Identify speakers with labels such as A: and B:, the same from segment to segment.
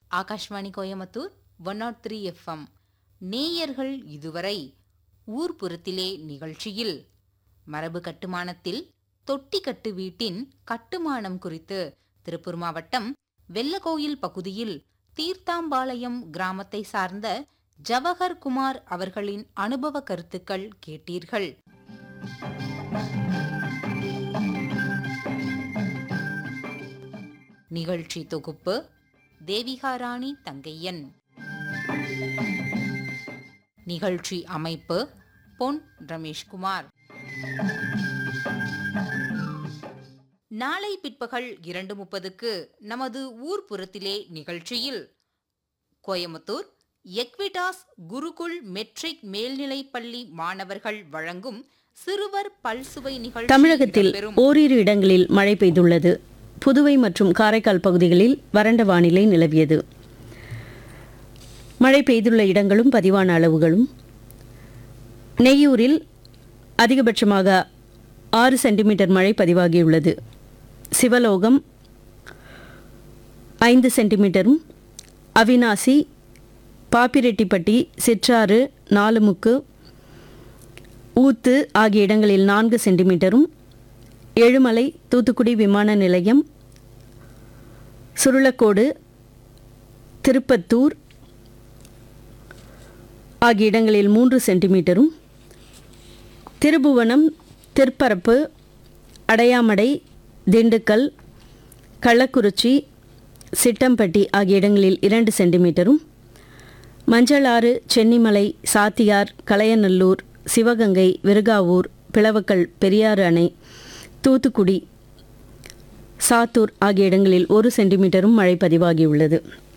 A: Akashvani Coimbatore one nought three FM நேயர்கள் இதுவரை ஊர்ப்புறத்திலே நிகழ்ச்சியில் மரபு கட்டுமானத்தில் தொட்டி கட்டு வீட்டின் கட்டுமானம் குறித்து திருப்பூர் மாவட்டம் வெள்ளகோயில் பகுதியில் தீர்த்தாம்பாளையம் கிராமத்தை சார்ந்த ஜவஹர் குமார் அவர்களின் அனுபவ கருத்துக்கள் கேட்டீர்கள் நிகழ்ச்சி தொகுப்பு தேவிகாராணி தங்கையன் நிகழ்ச்சி அமைப்பு பொன் ரமேஷ்குமார் நாளை பிற்பகல் இரண்டு முப்பதுக்கு நமது ஊர்ப்புறத்திலே நிகழ்ச்சியில் கோயமுத்தூர் எக்விடாஸ் குருகுல் மெட்ரிக் மேல்நிலைப் பள்ளி மாணவர்கள் வழங்கும் சிறுவர் பல்சுவை நிகழ்ச்சி
B: தமிழகத்தில்
A: இடம்பெறும்.
B: ஓரிரு இடங்களில் மழை பெய்துள்ளது புதுவை மற்றும் காரைக்கால் பகுதிகளில் வறண்ட வானிலை நிலவியது மழை பெய்துள்ள இடங்களும் பதிவான அளவுகளும் நெய்யூரில் அதிகபட்சமாக ஆறு சென்டிமீட்டர் மழை பதிவாகியுள்ளது சிவலோகம் ஐந்து சென்டிமீட்டரும் அவினாசி பாப்பிரெட்டிப்பட்டி சிற்றாறு நாலுமுக்கு ஊத்து ஆகிய இடங்களில் நான்கு சென்டிமீட்டரும் ஏழுமலை தூத்துக்குடி விமான நிலையம் சுருளக்கோடு திருப்பத்தூர் ஆகிய இடங்களில் மூன்று சென்டிமீட்டரும் திருபுவனம் திருப்பரப்பு அடையாமடை திண்டுக்கல் கள்ளக்குறிச்சி சிட்டம்பட்டி ஆகிய இடங்களில் இரண்டு சென்டிமீட்டரும் மஞ்சளாறு சென்னிமலை சாத்தியார் கலையநல்லூர் சிவகங்கை விருகாவூர் பிளவக்கல் பெரியாறு அணை தூத்துக்குடி சாத்தூர் ஆகிய இடங்களில் ஒரு சென்டிமீட்டரும் மழை பதிவாகியுள்ளது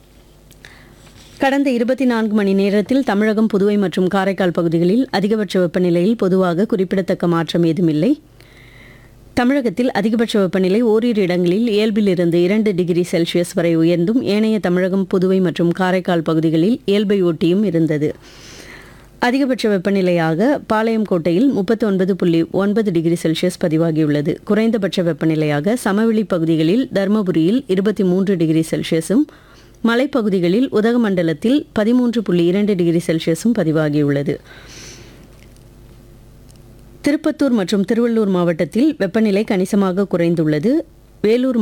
B: கடந்த இருபத்தி நான்கு மணி நேரத்தில் தமிழகம் புதுவை மற்றும் காரைக்கால் பகுதிகளில் அதிகபட்ச வெப்பநிலையில் பொதுவாக குறிப்பிடத்தக்க மாற்றம் ஏதுமில்லை தமிழகத்தில் அதிகபட்ச வெப்பநிலை ஓரிரு இடங்களில் இயல்பிலிருந்து இரண்டு டிகிரி செல்சியஸ் வரை உயர்ந்தும் ஏனைய தமிழகம் புதுவை மற்றும் காரைக்கால் பகுதிகளில் இயல்பை ஒட்டியும் இருந்தது அதிகபட்ச வெப்பநிலையாக பாளையங்கோட்டையில் முப்பத்தி ஒன்பது புள்ளி ஒன்பது டிகிரி செல்சியஸ் பதிவாகியுள்ளது குறைந்தபட்ச வெப்பநிலையாக சமவெளி பகுதிகளில் தருமபுரியில் இருபத்தி மூன்று டிகிரி செல்சியஸும் மலைப்பகுதிகளில் உதகமண்டலத்தில் பதிமூன்று புள்ளி இரண்டு டிகிரி செல்சியஸும் பதிவாகியுள்ளது திருப்பத்தூர் மற்றும் திருவள்ளூர் மாவட்டத்தில் வெப்பநிலை கணிசமாக குறைந்துள்ளது வேலூர்